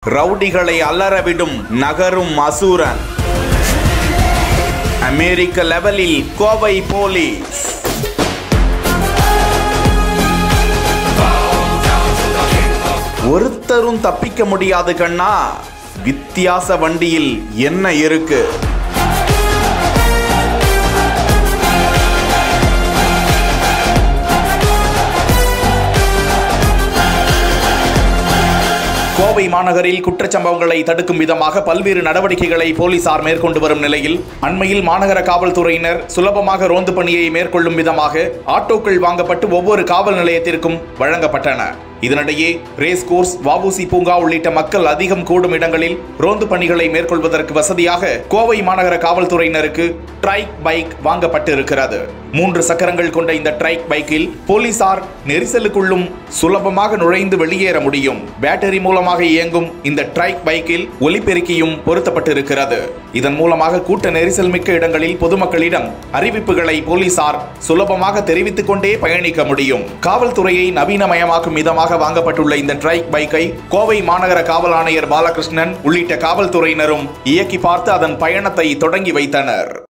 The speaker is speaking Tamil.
ரவுடிகளை அலறவிடும் நகரும் அசூரன் அமெரிக்க லெவலில் கோவை போலீஸ் ஒருத்தரும் தப்பிக்க முடியாது கண்ணா வித்தியாச வண்டியில் என்ன இருக்கு கோவை மாநகரில் குற்றச்சம்பவங்களை தடுக்கும் விதமாக பல்வேறு நடவடிக்கைகளை போலீசார் மேற்கொண்டு வரும் நிலையில் அண்மையில் மாநகர காவல்துறையினர் சுலபமாக ரோந்து பணியை மேற்கொள்ளும் விதமாக ஆட்டோக்கள் வாங்கப்பட்டு ஒவ்வொரு காவல் நிலையத்திற்கும் வழங்கப்பட்டன இதனிடையே ரேஸ் கோர்ஸ் வஉசி பூங்கா உள்ளிட்ட மக்கள் அதிகம் கூடும் இடங்களில் ரோந்து பணிகளை மேற்கொள்வதற்கு வசதியாக கோவை மாநகர காவல்துறையினருக்கு ட்ரைக் பைக் வாங்கப்பட்டு இருக்கிறது மூன்று சக்கரங்கள் கொண்ட இந்த ட்ரைக் பைக்கில் போலீசார் நெரிசலுக்குள்ளும் சுலபமாக நுழைந்து வெளியேற முடியும் பேட்டரி மூலமாக இயங்கும் இந்த ட்ரைக் பைக்கில் ஒலிபெருக்கியும் பொருத்தப்பட்டிருக்கிறது இதன் மூலமாக கூட்ட நெரிசல் மிக்க இடங்களில் பொதுமக்களிடம் அறிவிப்புகளை போலீசார் சுலபமாக தெரிவித்துக் கொண்டே பயணிக்க முடியும் காவல்துறையை நவீனமயமாக்கும் விதமாக வாங்கப்பட்டுள்ள இந்த ட்ரைக் பைக்கை கோவை மாநகர காவல் ஆணையர் பாலகிருஷ்ணன் உள்ளிட்ட காவல்துறையினரும் இயக்கி பார்த்து அதன் பயணத்தை தொடங்கி வைத்தனர்